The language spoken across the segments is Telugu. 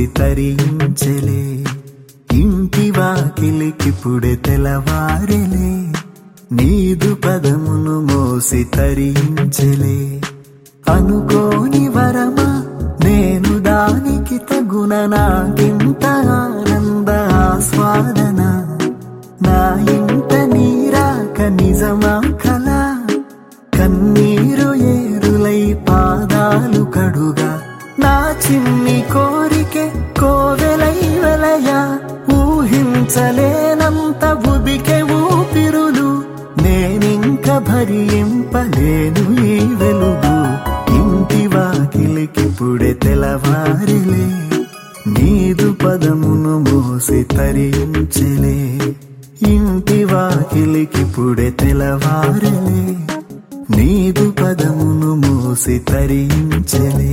తరించెలే ఇంటి వాకిలికిప్పుడే తెలవారెలే నీదు పదమును మోసి తరించెలే అనుకోని వరమా నేను దానికి తగున నాకింత ఆనంద ఆస్వాదన నా ఇంట నీరాక నిజమా కళ కన్నీరు ఏరులై పాదాలు కడుగా నా చిన్ని కోరికే కోవెలై వెలయా ఊహించలేనంత బుదికే ఊపిరులు నేనింక భరింపలేను ఈ వెలుగు ఇంటి వాకిలికిప్పుడే తెలవారిలే నీదు పదమును మోసి తరించెలే ఇంటి వాకిలికిప్పుడే తెలవారలే నీదు పదమును మోసి తరించెలే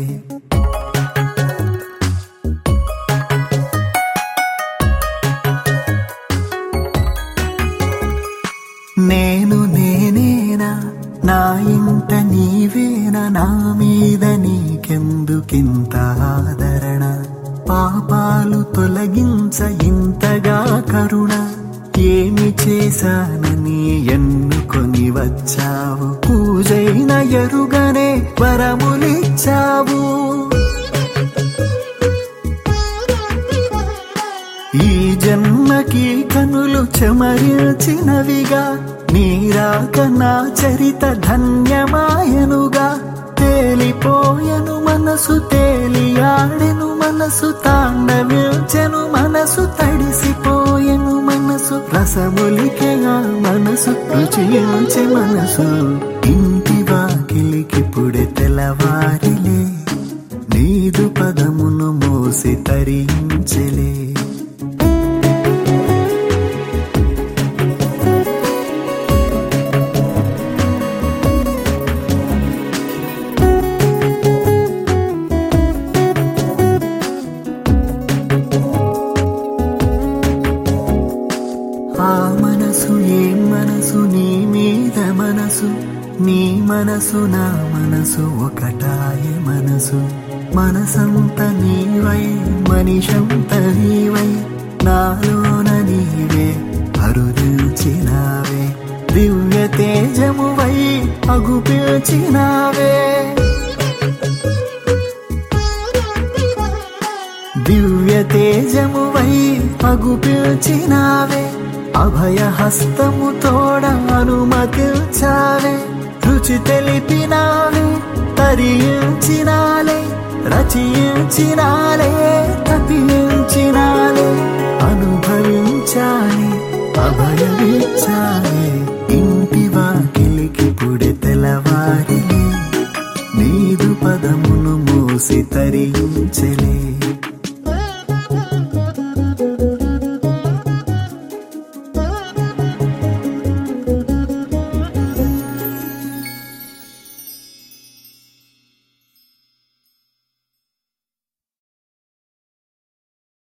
నేను నేనేనా నా ఇంట నీవేనా నా మీద నీకెందుకింత ఆదరణ పాపాలు తొలగించ ఇంతగా కరుణ ఏమి చేశానని ఎన్నుకొని వచ్చావు పూజైన ఎరుగనే వరములిచ్చావు ఈ జన్మకి కనులు చెమరిచినవిగా నీరాక నా చరిత ధన్యమాయనుగా తేలిపోయను మనసు తేలియాడెను మనసు తాండవిల్చెను మనసు తడిసిపోయెను మనసు రసములికెగా మనసు రుచియించే మనసు ఇంటి వాకిలికిప్పుడే తెల్లవారిలే నీదు పదమును మోసి తరించెలే ఆ మనసు ఏ మనసు నీ మీద మనసు నీ మనసు నా మనసు ఒకటాయే మనసు మనసంత నీవై మనిషంత నీవై నాలోన నీవే అరుదిల్చినావే దివ్య తేజమువై అగుపిల్చినావే దివ్య తేజమువై అగుపిల్చినావే అభయ హస్తము తోడ అనుమతిల్చావే రుచి తెలిపినావే తరించినాలే రచించినాలే తపించినాలే అనుభవించాలి అభయమిచ్చాలే ఇంటి వాకిలికి పుడే తెలవారిలే నీదు పదమును మోసి తరించెలే